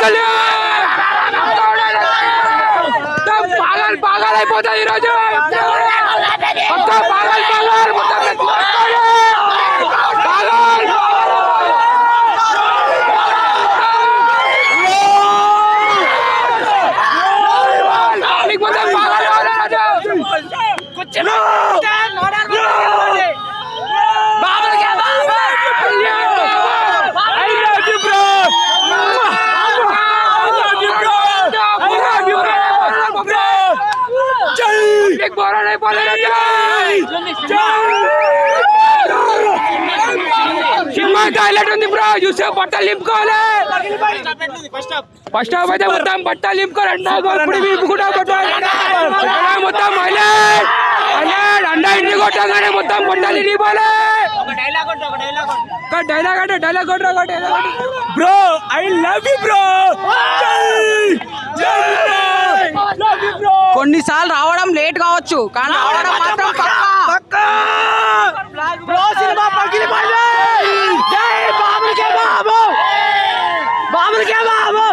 కళ్యాణ్ మొత్తం పాగల్ పాగల్ అయిపోతుంది ఈరోజు మొత్తం పాగల్ పాగల్ మొత్తం ఎత్తుకోవాలి. పాగల్ నీకు మొత్తం పాగల్ కావాలి ఈరోజు. బాబులకే బాబు. I love you, bro. నీకు బోరాన్ అయిపోలేదు సినిమా హైలైట్ ఉంది బ్రో చూసే బట్టలు నింపుకోవాలి ఫస్ట్ హాఫ్ అయితే మొత్తం బట్టలు నింపుకోవాలి అండా ఇప్పుడు నింపుకుంటా కొట్టాలి మొత్తం హైలైట్ హైలైట్ అండా ఇంటి కొట్టగానే మొత్తం బట్టలు నింపాలి ఒక డైలాగ్ అంటే డైలాగ్ కొట్టరా ఒక dialogue bro I love you bro కొన్నిసార్లు రావడం లేట్ కావచ్చు కానీ రావడం మాత్రం పక్కా బ్రో సినిమా పగిలిపోయింది జై బాబులకే బాబు బాబులకే బాబు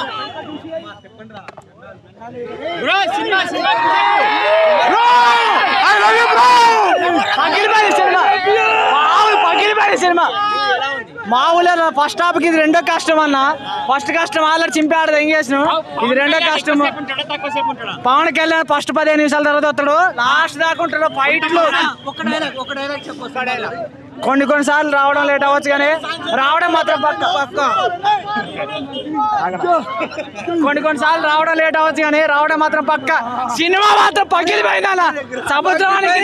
bro cinema cinema bro I love you bro పగిలిపోయింది సినిమా మామూలు పగిలిపోయింది సినిమా మామూలు ఫస్ట్ హాఫ్ కి ఇది రెండో కష్టం అన్న ఫస్ట్ కష్టం ఆల్రెడీ చింపాడు ఎంగేసిన ఇది రెండో కష్టం పవన్ కళ్యాణ్ ఫస్ట్ పదిహేను నిమిషాల తర్వాత వస్తాడు లాస్ట్ దాకా ఉంటాడు ఫైట్లు కొన్ని కొన్ని సార్లు రావడం లేట్ అవ్వచ్చు కానీ రావడం మాత్రం పక్క పక్క కొన్ని కొన్ని సార్లు రావడం లేట్ అవ్వచ్చు కానీ రావడం మాత్రం పక్క సినిమా మాత్రం పగిలిపోయింది అన్న సముద్రానికి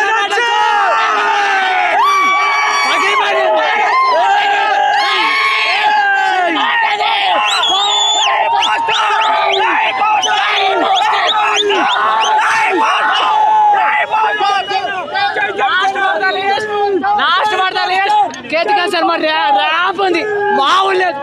పగిలిపోయింది. లాస్ట్ పడతాలి కేతికా శర్మ ర్యాంప్ ఉంది మామూలు లేదు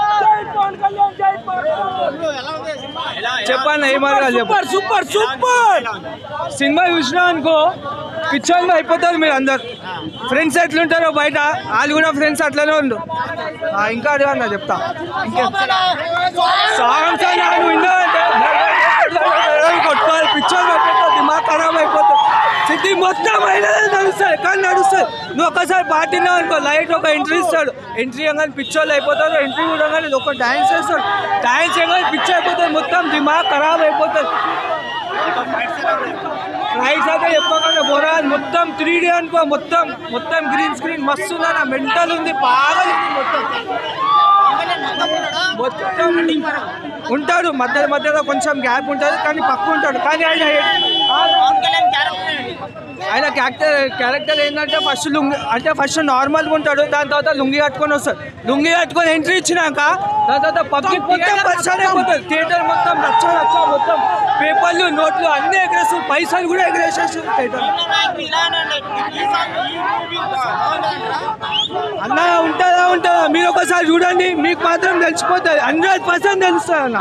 చెప్పండి ఏ మాట సూపర్ సూపర్ సూపర్ సినిమా చూసినా అనుకో పిచ్చోళ్ళు అయిపోతారు మీరు అందరు ఫ్రెండ్స్ ఎట్లుంటారో బయట వాళ్ళు కూడా ఫ్రెండ్స్ అట్లనే ఉండు ఆ, ఇంకా అదే అన్న చెప్తా ఇంకే సాంగ్స్ అన్నా నువ్వు విన్నావంటే కొట్టుకోవాలి పిచ్చోళ్ళు అయిపోతావు దిమాగ్ ఖరాబ్ అయిపోతావు సిద్ధి మొత్తం అయినా నడుస్తుంది కానీ నడుస్తుంది నువ్వు ఒకసారి పాటినావు అనుకో లైట్ ఒక ఎంట్రీ ఇస్తాడు ఎంట్రీ కానీ పిచ్చోళ్ళు అయిపోతాడు ఎంట్రీ కూడా కానీ ఒక డాన్స్ చేస్తాడు డాన్స్ చేయగానే పిచ్చి అయిపోతుంది మొత్తం దిమాగ్ ఖరాబ్ అయిపోతుంది రైట్స్ అయితే చెప్పకుండా బొరాజ్ మొత్తం త్రీ డీ అనుకో మొత్తం మొత్తం గ్రీన్ స్క్రీన్ మస్తు ఉందన్న మెంటల్ ఉంది బాగా ఉంది మొత్తం మొత్తం ఉంటాడు మధ్య మధ్యలో కొంచెం గ్యాప్ ఉంటుంది కానీ పక్క ఉంటాడు కానీ ఆయన ఆయన క్యారెక్టర్ క్యారెక్టర్ ఏంటంటే ఫస్ట్ లుంగి అంటే ఫస్ట్ నార్మల్గా ఉంటాడు దాని తర్వాత లుంగి కట్టుకొని వస్తాడు లుంగి కట్టుకొని ఎంట్రీ ఇచ్చినాక దాని తర్వాత పబ్లిక్ మొత్తం పరిచయం అయిపోతుంది థియేటర్ మొత్తం రచ్చ రచ్చ మొత్తం పేపర్లు నోట్లు అన్నీ ఎగరేస్తారు పైసలు కూడా ఎగరేసేస్తారు థియేటర్ అన్న ఉంటుందా ఉంటుందా మీరు ఒకసారి చూడండి మీకు మాత్రం తెలిసిపోతుంది హండ్రెడ్ పర్సెంట్ తెలుస్తుంది అన్న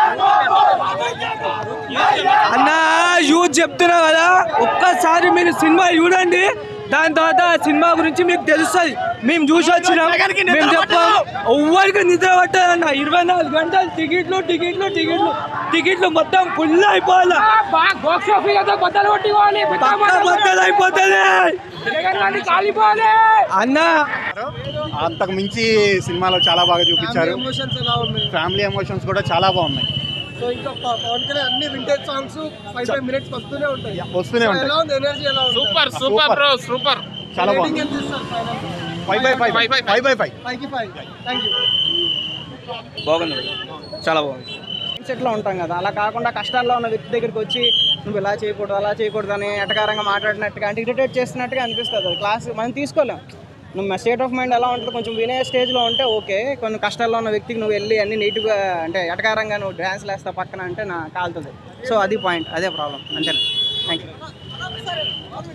అన్న యూత్ చెప్తున్నా కదా ఒక్కసారి మీరు సినిమా చూడండి దాని తర్వాత ఆ సినిమా గురించి మీకు తెలుస్తుంది మేము చూసి వచ్చినాం మేము చెప్పాం ఎవ్వరికి నిద్ర పట్టదు అన్న ఇరవై నాలుగు గంటలు టికెట్లు టికెట్లు టికెట్లు టికెట్లు మొత్తం ఫుల్ అయిపోవాలా బాక్స్ ఆఫీస్ అయితే బద్దలు కొట్టిపోవాలి పక్క బద్దలు అయిపోతుంది కాలిపోవాలి అన్న అంతకు మించి సినిమాలో చాలా బాగా చూపించారు ఫ్యామిలీ ఎమోషన్స్ కూడా చాలా బాగున్నాయి సో ఇంకా ప- పవన్ కళ్యాణ్ అన్ని vintage songs five five minutes వస్తూనే ఉంటాయి వస్తూనే సో ఉంటాయి ఎలా ఉంది ఎనర్జీ ఎలా ఉంది సూపర్ సూపర్ బ్రో సూపర్ చాలా రేటింగ్ బాగుంది ఎంత ఇస్తారు final five by five five by five five కి ఫైవ్ థ్యాంక్ యూ బాగుంది చాలా బాగుంది సెట్లో ఉంటాం కదా అలా కాకుండా కష్టాల్లో ఉన్న వ్యక్తి దగ్గరికి వచ్చి నువ్వు ఇలా చేయకూడదు అలా చేయకూడదు అని ఎటకారంగా మాట్లాడినట్టుగా అంటే ఇరిటేట్ చేస్తున్నట్టుగా అనిపిస్తుంది అది క్లాస్ మనం తీసుకోలేం నువ్వు స్టేట్ ఆఫ్ మైండ్ ఎలా ఉంటుంది కొంచెం వినే స్టేజ్లో ఉంటే ఓకే కొన్ని కష్టాల్లో ఉన్న వ్యక్తికి నువ్వు వెళ్ళి అన్ని నీట్గా అంటే ఎటకారంగా నువ్వు డ్యాన్స్ వేస్తావు పక్కన అంటే నా కాలుతుంది సో అది పాయింట్ అదే ప్రాబ్లం అంతే థ్యాంక్ యూ